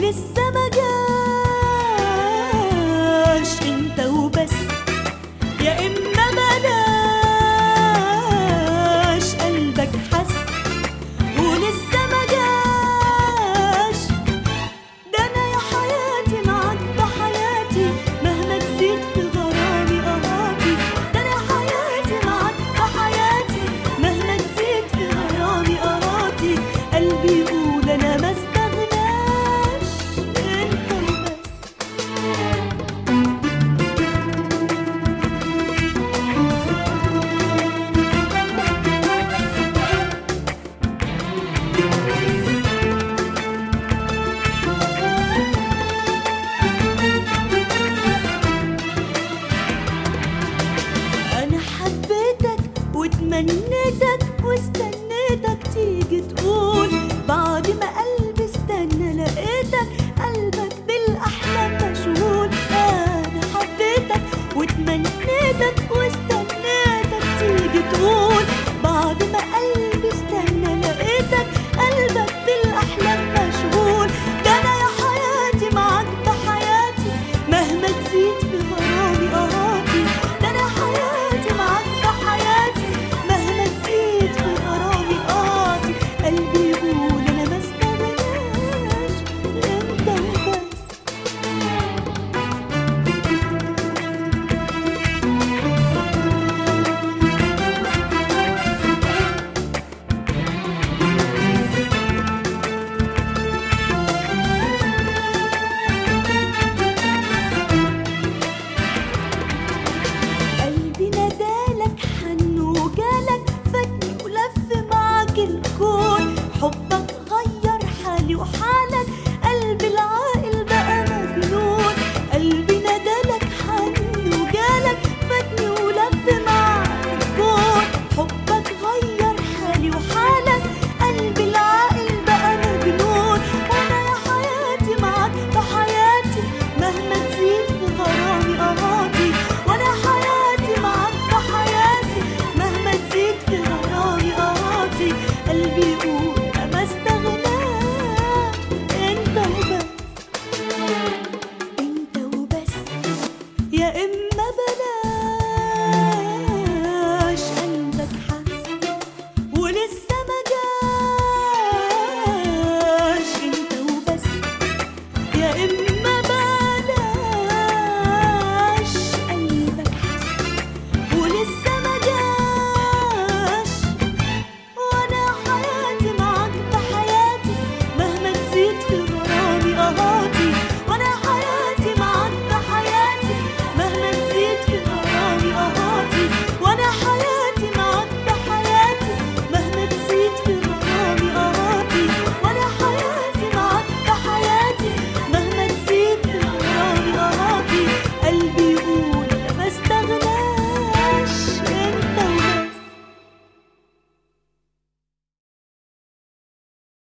ولسه ما جاش انت وبس يا اما بلاش قلبك حس ولسه ما جاش ده انا يا حياتي معاك بحياتي مهما تزيد في غرامي قهاتي ده انا يا حياتي معاك بحياتي مهما تزيد في غرامي قهاتي قلبي يقول انا ما استغناش انت وبس أنا حبيتك وتمنيتك واستنيتك تيجي تقول بعد ما قلبي استنى لقيتك